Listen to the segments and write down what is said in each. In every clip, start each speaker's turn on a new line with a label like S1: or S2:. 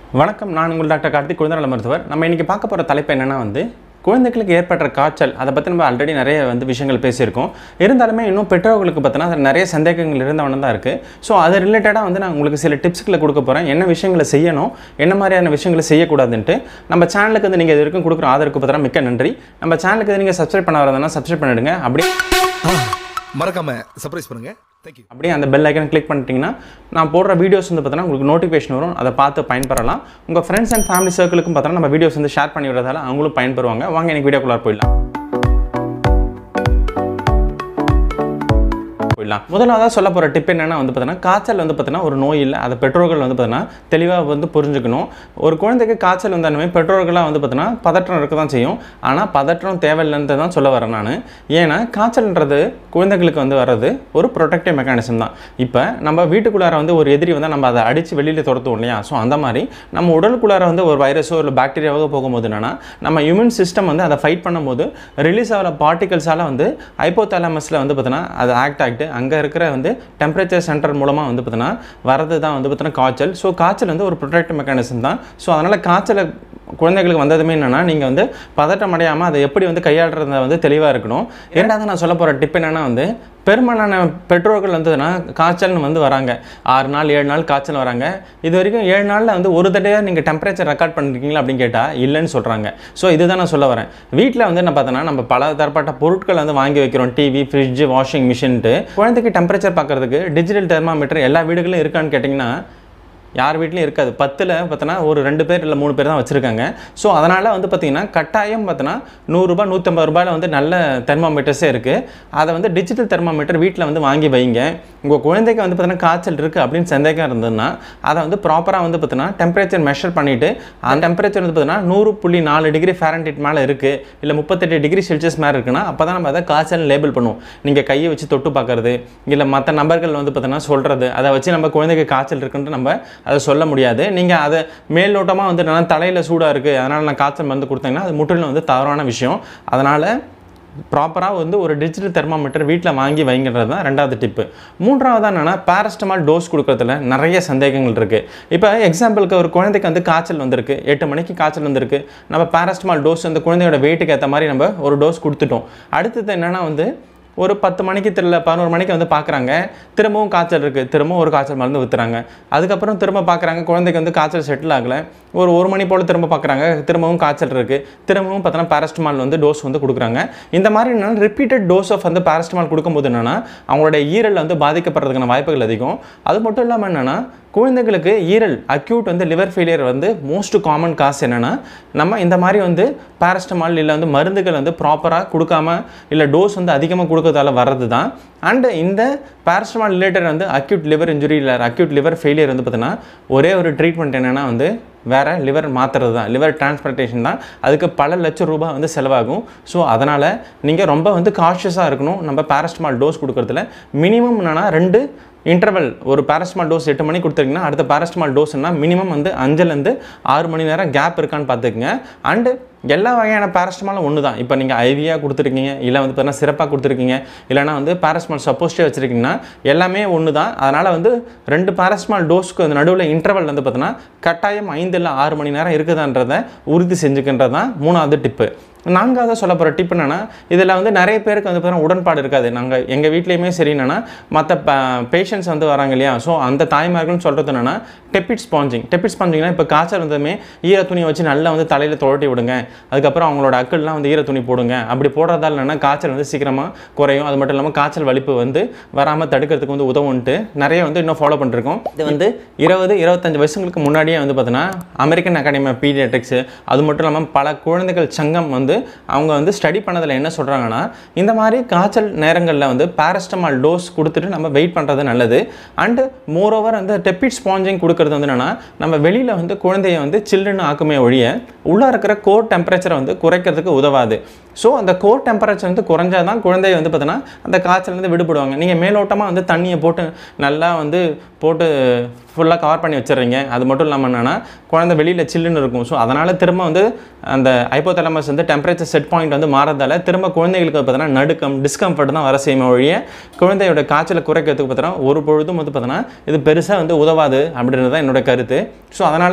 S1: வணக்கம் நான் உங்கள் டாக்டர் கார்த்திக் குழந்தை நல மருத்துவர் நம்ம இன்றைக்கி பார்க்க போகிற தலைப்பு என்னென்னா வந்து குழந்தைகளுக்கு ஏற்படுற காய்ச்சல் அதை பற்றி நம்ம ஆல்ரெடி நிறைய வந்து விஷயங்கள் பேசியிருக்கோம் இருந்தாலுமே இன்னும் பெற்றோர்களுக்கு பார்த்தோன்னா அதில் நிறைய சந்தேகங்கள் இருந்தவன தான் இருக்குது ஸோ அது ரிலேட்டடாக வந்து நான் உங்களுக்கு சில டிப்ஸ்களை கொடுக்க போகிறேன் என்ன விஷயங்களை செய்யணும் என்ன மாதிரியான விஷயங்களை செய்யக்கூடாதுன்ட்டு நம்ம சேனலுக்கு வந்து நீங்கள் இது வரைக்கும் கொடுக்குற ஆதரவுக்கு பார்த்தா மிக்க நன்றி நம்ம சேனலுக்கு வந்து நீங்கள் சப்ஸ்கிரைப் பண்ண வரதுனா சப்ஸ்கிரைப் பண்ணிடுங்க அப்படியே
S2: மறக்காம சர்ப்ரைஸ் பண்ணுங்க தேங்க்யூ
S1: அப்படியே அந்த பெல் ஐக்கன் கிளிக் பண்ணிட்டீங்கன்னா நான் போடுற வீடியோஸ் வந்து பார்த்தீங்கன்னா உங்களுக்கு நோட்டிஃபிகேஷன் வரும் அதை பார்த்து பயன்பெறலாம் உங்கள் ஃப்ரெண்ட்ஸ் அண்ட் ஃபேமிலி சர்க்கிளுக்கும் பார்த்தோன்னா நம்ம வீடியோஸ் வந்து ஷேர் பண்ணி விடுறதால அவங்களும் பயன்பெறுவாங்க வாங்க எனக்கு வீடியோக்குள்ளார போயிடலாம் போயிடலாம் முதலாவதாக சொல்ல போகிற டிப் என்னென்னா வந்து பார்த்தீங்கன்னா காய்ச்சல் வந்து பார்த்தீங்கன்னா ஒரு நோய் இல்லை அதை பெற்றோர்கள் வந்து பார்த்தீங்கன்னா தெளிவாக வந்து புரிஞ்சுக்கணும் ஒரு குழந்தைக்கு காய்ச்சல் வந்தாலுமே பெற்றோர்களாக வந்து பார்த்தீங்கன்னா பதற்றம் இருக்க தான் செய்யும் ஆனால் பதற்றம் தேவையில்லைன்னு தான் சொல்ல வரேன் நான் ஏன்னா காய்ச்சல்ன்றது குழந்தைகளுக்கு வந்து வர்றது ஒரு ப்ரொடெக்டிவ் மெக்கானிசம் தான் இப்போ நம்ம வீட்டுக்குள்ளார வந்து ஒரு எதிரி வந்து நம்ம அதை அடித்து வெளியில் துரத்துவோம் இல்லையா ஸோ அந்த மாதிரி நம்ம உடலுக்குள்ளார வந்து ஒரு வைரஸோ இல்லை பாக்டீரியாவோ போகும்போது என்னன்னா நம்ம இம்யூன் சிஸ்டம் வந்து அதை ஃபைட் பண்ணும்போது ரிலீஸ் ஆகிற பார்ட்டிகல்ஸால் வந்து ஹைப்போதாலமஸில் வந்து பார்த்தீங்கன்னா அது ஆக்ட் ஆகிட்டு அங்கே இருக்கிற வந்து டெம்பரேச்சர் சென்டர் மூலமாக வந்து பார்த்தீங்கன்னா வரது தான் வந்து பார்த்தீங்கன்னா காய்ச்சல் ஸோ காய்ச்சல் வந்து ஒரு ப்ரொடெக்டிவ் மெக்கானிசம் தான் ஸோ அதனால் காய்ச்சலை குழந்தைகளுக்கு வந்ததுமே என்னென்னா நீங்கள் வந்து பதட்டம் அடையாமல் அதை எப்படி வந்து கையாளுறத வந்து தெளிவாக இருக்கணும் இரண்டாவது நான் சொல்ல போகிற டிப் என்னென்னா வந்து பெரும்பாலான பெற்றோர்கள் வந்ததுன்னா காய்ச்சல்னு வந்து வராங்க ஆறு நாள் ஏழு நாள் காய்ச்சல் வராங்க இது வரைக்கும் ஏழு நாளில் வந்து ஒரு தடவை நீங்கள் டெம்பரேச்சர் ரெக்கார்ட் பண்ணிருக்கீங்களா அப்படின்னு கேட்டால் இல்லைன்னு சொல்கிறாங்க ஸோ இதுதான் நான் சொல்ல வரேன் வீட்டில் வந்து என்ன பார்த்தோன்னா நம்ம பல தரப்பட்ட பொருட்கள் வந்து வாங்கி வைக்கிறோம் டிவி ஃப்ரிட்ஜ் வாஷிங் மிஷின்ட்டு குழந்தைக்கு டெம்பரேச்சர் பார்க்கறதுக்கு டிஜிட்டல் தெர்மாமீட்டர் எல்லா வீடுகளும் இருக்கான்னு கேட்டிங்கன்னா யார் வீட்லையும் இருக்காது பத்தில் பார்த்தோன்னா ஒரு ரெண்டு பேர் இல்லை மூணு பேர் தான் வச்சுருக்காங்க ஸோ அதனால் வந்து பார்த்திங்கன்னா கட்டாயம் பார்த்தோன்னா நூறுரூபா நூற்றம்பது ரூபாயில் வந்து நல்ல தெர்மாமீட்டர்ஸே இருக்குது அதை வந்து டிஜிட்டல் தெர்மாமீட்டர் வீட்டில் வந்து வாங்கி வைங்க உங்கள் குழந்தைக்கு வந்து பார்த்தீங்கன்னா காய்ச்சல் இருக்குது அப்படின்னு சந்தேகம் இருந்ததுன்னா அதை வந்து ப்ராப்பராக வந்து பார்த்தீங்கன்னா டெம்பரேச்சர் மெஷர் பண்ணிவிட்டு அந்த டெம்பரேச்சர் வந்து பார்த்தீங்கன்னா நூறு புள்ளி நாலு டிகிரி ஃபேரன்டீட் மேலே இருக்குது இல்லை முப்பத்தெட்டு டிகிரி செல்சியஸ் மேலே இருக்குன்னா அப்போ தான் நம்ம அதை காய்ச்சல் லேபிள் பண்ணுவோம் நீங்கள் கையை வச்சு தொட்டு பார்க்குறது இல்லை மற்ற நபர்கள் வந்து பார்த்தீங்கன்னா சொல்கிறது அதை வச்சு நம்ம குழந்தைக்கு காய்ச்சல் இருக்குன்ட்டு நம்ம அதை சொல்ல முடியாது நீங்கள் அதை மேல்நோட்டமாக வந்து நான் தலையில் சூடாக இருக்குது அதனால் நான் காய்ச்சல் மருந்து கொடுத்தீங்கன்னா அது முற்றிலும் வந்து தவறான விஷயம் அதனால் ப்ராப்பராக வந்து ஒரு டிஜிட்டல் தெர்மாமீட்டர் வீட்டில் வாங்கி வைங்கிறது தான் ரெண்டாவது டிப்பு மூன்றாவது என்னென்னா பேரஸ்டமால் டோஸ் கொடுக்கறதுல நிறைய சந்தேகங்கள் இருக்குது இப்போ எக்ஸாம்பிளுக்கு ஒரு குழந்தைக்கு வந்து காய்ச்சல் வந்திருக்கு எட்டு மணிக்கு காய்ச்சல் வந்திருக்கு நம்ம பேரஸ்டமால் டோஸ் அந்த குழந்தையோட வெயிட்டுக்கு ஏற்ற மாதிரி நம்ம ஒரு டோஸ் கொடுத்துட்டோம் அடுத்தது என்னென்னா வந்து ஒரு பத்து மணிக்கு தெரியல பதினோரு மணிக்கு வந்து பார்க்குறாங்க திரும்பவும் காய்ச்சல் இருக்குது திரும்பவும் ஒரு காய்ச்சல் மருந்து விற்றுறாங்க அதுக்கப்புறம் திரும்ப பார்க்குறாங்க குழந்தைக்கு வந்து காய்ச்சல் செட்டில் ஆகலை ஒரு ஒரு மணி போல் திரும்ப பார்க்குறாங்க திரும்பவும் காய்ச்சல் இருக்குது திரும்பவும் பார்த்தோன்னா பேரஸ்டமால் வந்து டோஸ் வந்து கொடுக்குறாங்க இந்த மாதிரி என்னென்னா ரிப்பீட்டட் டோஸ் ஆஃப் வந்து பேரஸ்டமால் கொடுக்கும்போது என்னென்னா அவங்களோட ஈரல் வந்து பாதிக்கப்படுறதுக்கான வாய்ப்புகள் அதிகம் அது மட்டும் இல்லாமல் என்னென்னா குழந்தைகளுக்கு ஈரல் அக்யூட் வந்து லிவர் ஃபெயிலியர் வந்து மோஸ்ட் காமன் காசு என்னென்னா நம்ம இந்த மாதிரி வந்து பேரஸ்டமால் இல்லை வந்து மருந்துகள் வந்து ப்ராப்பராக கொடுக்காம இல்லை டோஸ் வந்து அதிகமாக கொடுக்கறதால வர்றது தான் அண்டு இந்த பேரஸ்டமால் ரிலேட்டட் வந்து அக்யூட் லிவர் இன்ஜுரி இல்லை அக்யூட் லிவர் ஃபெயிலியர் வந்து பார்த்தீங்கன்னா ஒரே ஒரு ட்ரீட்மெண்ட் என்னென்னா வந்து வேறு லிவர் மாற்றுறது தான் லிவர் டிரான்ஸ்பிளான்டேஷன் தான் அதுக்கு பல லட்சம் ரூபாய் வந்து செலவாகும் ஸோ அதனால் நீங்கள் ரொம்ப வந்து காஷியஸாக இருக்கணும் நம்ம பேரஸ்டமால் டோஸ் கொடுக்குறதுல மினிமம் என்னென்னா ரெண்டு இன்டர்வல் ஒரு பேரஸ்டமால் டோஸ் எட்டு மணி கொடுத்துருக்கீங்கன்னா அடுத்த பேரஸ்டமால் டோஸ்னா மினிமம் வந்து அஞ்சுலேருந்து ஆறு மணி நேரம் கேப் இருக்கான்னு பார்த்துக்குங்க அண்டு எல்லா வகையான பேரஸ்டமாலும் ஒன்று தான் இப்போ நீங்கள் ஐவியாக கொடுத்துருக்கீங்க இல்லை வந்து பார்த்தீங்கன்னா சிறப்பாக கொடுத்துருக்கீங்க இல்லைனா வந்து பேரஸ்டமால் சப்போஸ்டே வச்சுருக்கீங்கன்னா எல்லாமே ஒன்று தான் அதனால் வந்து ரெண்டு பேரஸ்டமால் டோஸ்க்கு அந்த நடுவில் இன்டர்வல் வந்து பார்த்தீங்கன்னா கட்டாயம் ஐந்து இல்லை ஆறு மணி நேரம் இருக்குதான்றதை உறுதி செஞ்சுக்கின்றது தான் மூணாவது டிப்பு நான்காவது சொல்ல போகிற டிப் என்னென்னா இதில் வந்து நிறைய பேருக்கு வந்து பார்த்தீங்கன்னா உடன்பாடு இருக்காது நாங்கள் எங்கள் வீட்லேயுமே சரி என்னென்னா மற்ற பேஷண்ட்ஸ் வந்து வராங்க இல்லையா ஸோ அந்த தாய்மார்கள்னு சொல்கிறது என்னென்னா டெப்பிட் ஸ்பாஞ்சிங் டெப்பிட் ஸ்பாஞ்சிங்னா இப்போ காய்ச்சல் வந்ததுமே ஈர துணியை வச்சு நல்லா வந்து தலையில் துரட்டி விடுங்க அதுக்கப்புறம் அவங்களோட அக்கள்லாம் வந்து ஈர துணி போடுங்க அப்படி போடுறதால என்னென்னா காய்ச்சல் வந்து சீக்கிரமாக குறையும் அது மட்டும் இல்லாமல் காய்ச்சல் வலிப்பு வந்து வராமல் தடுக்கிறதுக்கு வந்து உதவுன்ட்டு நிறைய வந்து இன்னும் ஃபாலோ பண்ணிருக்கோம் இது வந்து இருபது இருபத்தஞ்சு வருஷங்களுக்கு முன்னாடியே வந்து பார்த்தீங்கன்னா அமெரிக்கன் அகாடமி ஆஃப் பீடியாட்ரிக்ஸ் அது மட்டும் இல்லாமல் பல குழந்தைகள் சங்கம் வந்து அவங்க வந்து ஸ்டடி பண்ணதில் என்ன சொல்கிறாங்கன்னா இந்த மாதிரி காய்ச்சல் நேரங்களில் வந்து பேரஸ்டமால் டோஸ் கொடுத்துட்டு நம்ம வெயிட் பண்ணுறது நல்லது அண்டு மோரோவர் வந்து டெப்பிட் ஸ்பாஞ்சிங் கொடுக்கறது வந்து என்னென்னா நம்ம வெளியில் வந்து குழந்தைய வந்து சில்லுன்னு ஆக்குமே ஒழிய உள்ளே இருக்கிற கோர் டெம்பரேச்சரை வந்து குறைக்கிறதுக்கு உதவாது ஸோ அந்த கோர் டெம்பரேச்சர் வந்து குறைஞ்சால் தான் குழந்தைய வந்து பார்த்தீங்கன்னா அந்த காய்ச்சல்லேருந்து விடுபடுவாங்க நீங்கள் மேலோட்டமாக வந்து தண்ணியை போட்டு நல்லா வந்து போட்டு ஃபுல்லாக கவர் பண்ணி வச்சிடுறீங்க அது மட்டும் இல்லாமல் என்னென்னா குழந்தை வெளியில் சில்லுன்னு இருக்கும் ஸோ அதனால் திரும்ப வந்து அந்த ஹைப்போதலமஸ் வந்து டெம்பரேச்சர் செட் பாயிண்ட் வந்து மாறதால திரும்ப குழந்தைகளுக்கு பார்த்தீங்கன்னா நடுக்கம் டிஸ்கம்ஃபர்ட் தான் வர செய்யுமே ஒழிய குழந்தையோட காய்ச்சலை குறைக்கிறதுக்கு பார்த்தீங்கன்னா ஒரு பொழுதும் வந்து பார்த்தீங்கன்னா இது பெருசாக வந்து உதவாது அப்படின்றது தான் என்னோட கருத்து ஸோ அதனால்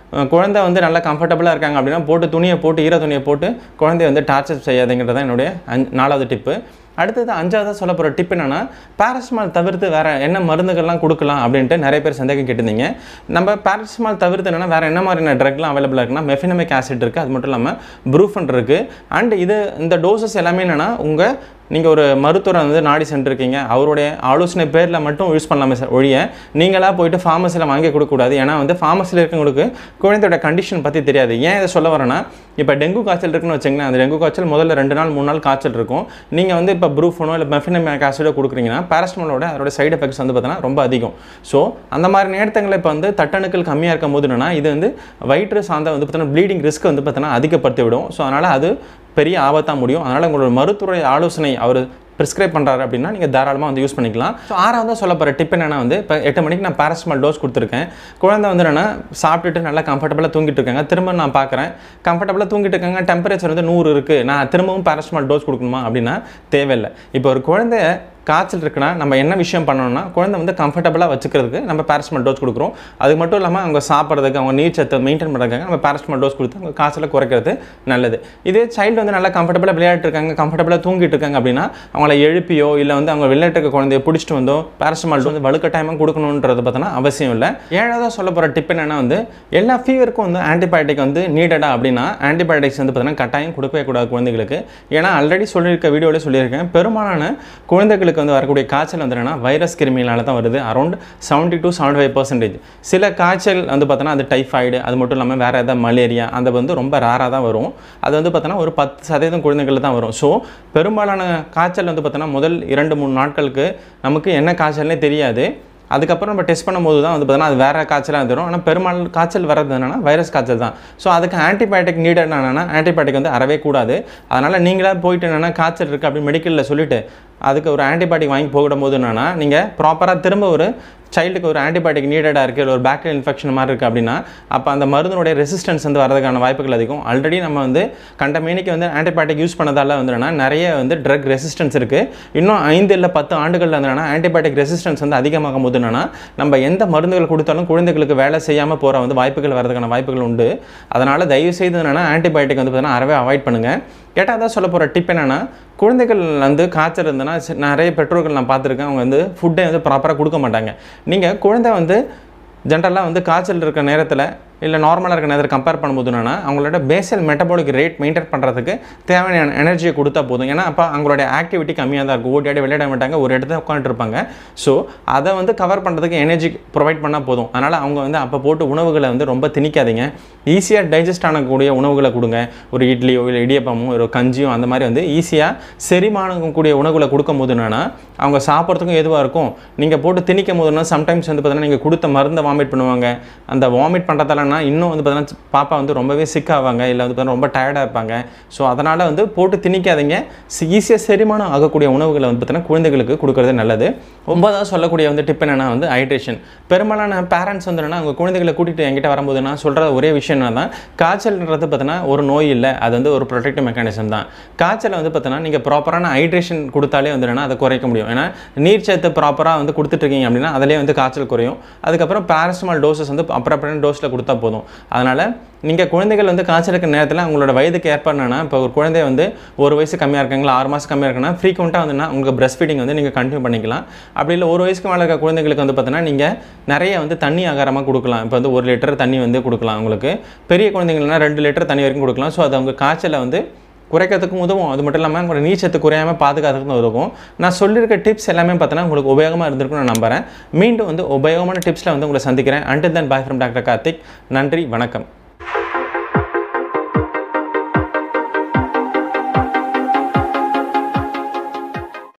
S1: அஹ் குழந்தை வந்து நல்லா கம்ஃபர்டபுளாக இருக்காங்க அப்படின்னா போட்டு துணியை போட்டு ஈர துணியை போட்டு குழந்தைய வந்து டார்ச்சர் செய்யாதுங்கிறது தான் என்னுடைய அஞ்சு நாலாவது டிப்பு அடுத்தது அஞ்சாவதாக சொல்ல போகிற டிப் என்னன்னா பேரசிமால் தவிர்த்து வேறு என்ன மருந்துகள்லாம் கொடுக்கலாம் அப்படின்ட்டு நிறைய பேர் சந்தேகம் கேட்டிருந்தீங்க நம்ம பேரசிமால் தவிர்த்து என்னன்னா வேறு என்ன மாதிரியான ட்ரக்லாம் அவைலபிளாக இருக்குன்னா மெஃபினமிக் ஆசிட் இருக்குது அது மட்டும் இல்லாமல் ப்ரூஃபன் இருக்குது அண்ட் இது இந்த டோசஸ் எல்லாமே என்னென்னா உங்கள் நீங்கள் ஒரு மருத்துவரை வந்து நாடி சென்றிருக்கீங்க அவருடைய ஆலோசனை பேரில் மட்டும் யூஸ் பண்ணலாமே சார் ஒழிய நீங்களாக போயிட்டு ஃபார்மசியில் வாங்கி கொடுக்கக்கூடாது ஏன்னா வந்து ஃபார்மசியில் இருக்கவங்களுக்கு குழந்தையோட கண்டிஷன் பற்றி தெரியாது ஏன் இதை சொல்ல வரேன்னா இப்போ டெங்கு காய்ச்சல் இருக்குன்னு வச்சிங்களேன் அந்த டெங்கு காய்ச்சல் முதல்ல ரெண்டு நாள் மூணு நாள் காய்ச்சல் இருக்கும் நீங்கள் வந்து இப்போ ப்ரூஃபனோ இல்லை மெஃபினமிக் ஆசிடோ கொடுக்குறீங்கன்னா பேரஸ்டமோலோட அதோட சைடு எஃபெக்ட்ஸ் வந்து பார்த்தீங்கன்னா ரொம்ப அதிகம் ஸோ அந்த மாதிரி நேரத்தங்களில் இப்போ வந்து தட்டணுக்கள் கம்மியாக இருக்கும் போது என்னன்னா இது வந்து வயிற்று சார்ந்த வந்து பார்த்தீங்கன்னா ப்ளீடிங் ரிஸ்க் வந்து பார்த்தீங்கன்னா அதிகப்படுத்தி விடும் ஸோ அதனால் அது பெரிய ஆபத்தாக முடியும் அதனால் உங்களோட மருத்துவரை ஆலோசனை அவர் ப்ரிஸ்கிரைப் பண்ணுறாரு அப்படின்னா நீங்கள் தாராளமாக வந்து யூஸ் பண்ணிக்கலாம் ஸோ ஆறாவது சொல்ல போகிற டிப் என்னன்னா வந்து இப்போ எட்டு மணிக்கு நான் பேரஸ்டமால் டோஸ் கொடுத்துருக்கேன் குழந்தை வந்து என்னென்னா சாப்பிட்டுட்டு நல்லா கம்ஃபர்டபுளாக தூங்கிட்டு இருக்காங்க திரும்ப நான் பார்க்குறேன் கம்ஃபர்டபுளாக தூங்கிட்டு இருக்காங்க டெம்பரேச்சர் வந்து நூறு இருக்குது நான் திரும்பவும் பேரஸ்டமால் டோஸ் கொடுக்கணுமா அப்படின்னா தேவையில்லை இப்போ ஒரு குழந்தை காய்ச்சல் இருக்குன்னா நம்ம என்ன விஷயம் பண்ணணும்னா குழந்தை வந்து கம்ஃபர்டபுளாக வச்சுக்கிறதுக்கு நம்ம பேரஸ்டமால் டோஸ் கொடுக்குறோம் அது மட்டும் இல்லாமல் அவங்க சாப்பிட்றதுக்கு அவங்க நீர் சத்தை மெயின்டைன் பண்ணுறதுக்காக நம்ம பேரஸ்டமால் டோஸ் கொடுத்து அவங்க காய்ச்சலை குறைக்கிறது நல்லது இதே சைல்டு வந்து நல்லா கம்ஃபர்டபுளாக விளையாட்டு இருக்காங்க கம்ஃபர்டபுளாக தூங்கிட்டு இருக்காங்க அப்படின்னா அவங்கள எழுப்பியோ இல்லை வந்து அவங்க விளையாட்டு இருக்க குழந்தைய பிடிச்சிட்டு வந்தோ பேரஸ்டமால் வந்து வலுக்கட்டாயமாக கொடுக்கணுன்றது பார்த்தோன்னா அவசியம் இல்லை ஏழாவதாக சொல்ல போகிற டிப் என்னன்னா வந்து எல்லா ஃபீவருக்கும் வந்து ஆன்டிபயோட்டிக் வந்து நீடடா அப்படின்னா ஆன்டிபயோட்டிக்ஸ் வந்து பார்த்தீங்கன்னா கட்டாயம் கொடுக்கவே கூடாது குழந்தைகளுக்கு ஏன்னா ஆல்ரெடி சொல்லியிருக்க வீடியோவில் சொல்லியிருக்கேன் பெரும்பாலான குழந்தைகளுக்கு வந்து வரக்கூடிய காய்ச்சல் வந்து என்னன்னா வைரஸ் கிருமியினால தான் வருது around seventy to seventy five percentage சில காய்ச்சல் வந்து பார்த்தோன்னா அது டைஃபாய்டு அது மட்டும் இல்லாமல் வேறு ஏதாவது மலேரியா அது வந்து ரொம்ப ரேராக தான் வரும் அது வந்து பார்த்தோன்னா ஒரு பத்து சதவீதம் குழந்தைகள் தான் வரும் ஸோ பெரும்பாலான காய்ச்சல் வந்து பார்த்தோன்னா முதல் இரண்டு மூணு நாட்களுக்கு நமக்கு என்ன காய்ச்சல்னே தெரியாது அதுக்கப்புறம் நம்ம டெஸ்ட் பண்ணும்போது தான் வந்து பார்த்தீங்கன்னா அது வேறு காய்ச்சலாக தரும் ஆனால் பெரும்பாலும் காய்ச்சல் வர்றது என்னன்னா வைரஸ் காய்ச்சல் தான் ஸோ அதுக்கு ஆன்டிபயோட்டிக் நீடட் என்னன்னா ஆன்டிபயோட்டிக் வந்து அறவே கூடாது அதனால் நீங்களாக போயிட்டு என்னென்னா காய்ச்சல் இருக்குது அப்படி மெடிக்கலில் சொல்லிட்டு அதுக்கு ஒரு ஆன்டிபயோட்டிக் வாங்கி போகும்போது என்னென்னா நீங்கள் ப்ராப்பராக திரும்ப ஒரு சைல்டுக்கு ஒரு ஆன்டிபயோட்டிக் நீடடாக இருக்குது இல்லை ஒரு பேக்டீரியல் இன்ஃபெக்ஷன் மாதிரி இருக்குது அப்படின்னா அப்போ அந்த மருந்தினுடைய ரெசிஸ்டன்ஸ் வந்து வரதுக்கான வாய்ப்புகள் அதிகம் ஆல்ரெடி நம்ம வந்து கண்ட மேனிக்கு வந்து ஆன்டிபயோட்டிக் யூஸ் பண்ணதால வந்து என்னன்னா நிறைய வந்து ட்ரக் ரெசிஸ்டன்ஸ் இருக்குது இன்னும் ஐந்து இல்லை பத்து ஆண்டுகளில் வந்து என்னன்னா ஆன்டிபயோட்டிக் ரெசிஸ்டன்ஸ் வந்து அதிகமாகும் போது என்னன்னா நம்ம எந்த மருந்துகள் கொடுத்தாலும் குழந்தைகளுக்கு வேலை செய்யாமல் போகிற வந்து வாய்ப்புகள் வரதுக்கான வாய்ப்புகள் உண்டு அதனால் தயவு செய்து என்னென்னா ஆன்டிபயோட்டிக் வந்து பார்த்தீங்கன்னா அறவே அவாய்ட் பண்ணுங்கள் கேட்டால் சொல்ல போகிற டிப் என்னென்னா குழந்தைகள் வந்து காய்ச்சல் இருந்ததுன்னா சி- நிறைய பெற்றோர்கள் நான் பார்த்துருக்கேன் அவங்க வந்து ஃபுட்டை வந்து ப்ராப்பராக கொடுக்க மாட்டாங்க நீங்கள் குழந்தை வந்து ஜென்ரலாக வந்து காய்ச்சல் இருக்க நேரத்தில் இல்லை நார்மலாக இருக்க நேரத்தில் கம்பேர் பண்ணும்போது என்னன்னா அவங்களோட பேசல் மெட்டபாலிக் ரேட் மெயின்டைன் பண்ணுறதுக்கு தேவையான எனர்ஜியை கொடுத்தா போதும் ஏன்னா அப்போ அவங்களோட ஆக்டிவிட்டி கம்மியாக தான் இருக்கும் ஓடி ஆடி விளையாட மாட்டாங்க ஒரு இடத்துல உட்காந்துட்டு இருப்பாங்க ஸோ அதை வந்து கவர் பண்ணுறதுக்கு எனர்ஜி ப்ரொவைட் பண்ணால் போதும் அதனால் அவங்க வந்து அப்போ போட்டு உணவுகளை வந்து ரொம்ப திணிக்காதீங்க ஈஸியாக டைஜஸ்ட் ஆகக்கூடிய உணவுகளை கொடுங்க ஒரு இட்லியோ இல்லை இடியப்பமோ ஒரு கஞ்சியோ அந்த மாதிரி வந்து ஈஸியாக செரிமானம் கூடிய உணவுகளை கொடுக்கும் போது என்னன்னா அவங்க சாப்பிட்றதுக்கும் எதுவாக இருக்கும் நீங்கள் போட்டு திணிக்கும் போதுன்னா சம்டைம்ஸ் வந்து பார்த்தீங்கன்னா நீங்கள் கொடுத்த மருந்தை வாமிட் பண்ணுவாங்க அந்த வாமிட் பண்ணுறதாலனா இன்னும் வந்து பார்த்தீங்கன்னா பாப்பா வந்து ரொம்பவே சிக் ஆவாங்க இல்லை வந்து பார்த்தீங்கன்னா ரொம்ப டயர்டாக இருப்பாங்க ஸோ அதனால் வந்து போட்டு திணிக்காதீங்க ஈஸியாக செரிமானம் ஆகக்கூடிய உணவுகளை வந்து பார்த்தீங்கன்னா குழந்தைகளுக்கு கொடுக்கறது நல்லது ஒன்பதாவது சொல்லக்கூடிய வந்து டிப் என்னன்னா வந்து ஹைட்ரேஷன் பெரும்பாலான பேரண்ட்ஸ் வந்து என்னன்னா அவங்க குழந்தைகளை கூட்டிகிட்டு என்கிட்ட வரும்போது நான் சொல்கிற ஒரே விஷயம் என்ன தான் காய்ச்சல்ன்றது பார்த்தீங்கன்னா ஒரு நோய் இல்லை அது வந்து ஒரு ப்ரொடெக்டிவ் மெக்கானிசம் தான் காய்ச்சல் வந்து பார்த்தீங்கன்னா நீங்கள் ப்ராப்பரான ஹைட்ரேஷன் கொடுத்தாலே வந்து என்னன்னா அதை குறைக்க முடியும் ஏன்னா நீர்ச்சத்து ப்ராப்பராக வந்து கொடுத்துட்ருக்கீங்க அப்படின்னா அதிலே வந்து காய்ச்சல் குறையும் அதுக்கப்புறம் பேரஸ்டமால் டோசஸ் வந்து அப்புறம் டோஸில் கொடுத்தா போதும் அதனால் நீங்கள் குழந்தைகள் வந்து காய்ச்சல் இருக்கிற நேரத்தில் அவங்களோட வயதுக்கு ஏற்படணும்னா இப்போ ஒரு குழந்தை வந்து ஒரு வயசு கம்மியாக இருக்காங்களா ஆறு மாதம் கம்மியாக இருக்குன்னா ஃப்ரீக்வெண்ட்டாக வந்துன்னா உங்களுக்கு பிரஸ்ட் ஃபீடிங் வந்து நீங்கள் கண்டினியூ பண்ணிக்கலாம் அப்படி இல்லை ஒரு வயசுக்கு மேலே இருக்க குழந்தைங்களுக்கு வந்து பார்த்தீங்கன்னா நீங்கள் நிறைய வந்து தண்ணி ஆகாரமாக கொடுக்கலாம் இப்போ வந்து ஒரு லிட்டர் தண்ணி வந்து கொடுக்கலாம் உங்களுக்கு பெரிய குழந்தைங்கள்னா ரெண்டு லிட்டர் தண்ணி வரைக்கும் கொடுக்கலாம் ஸோ அது அவங்க காய்ச்சலை வந்து குறைக்கிறதுக்கும் உதவும் அது மட்டும் இல்லாமல் உங்களோட நீச்சத்து குறையாமல் பாதுகாத்துக்கும் உதவும் நான் சொல்லியிருக்க டிப்ஸ் எல்லாமே பார்த்தீங்கன்னா உங்களுக்கு உபயோகமாக இருந்திருக்கும்னு நான் நம்புறேன் மீண்டும் வந்து உபயோகமான டிப்ஸில் வந்து உங்களை சந்திக்கிறேன் until then bye from doctor Karthik நன்றி வணக்கம்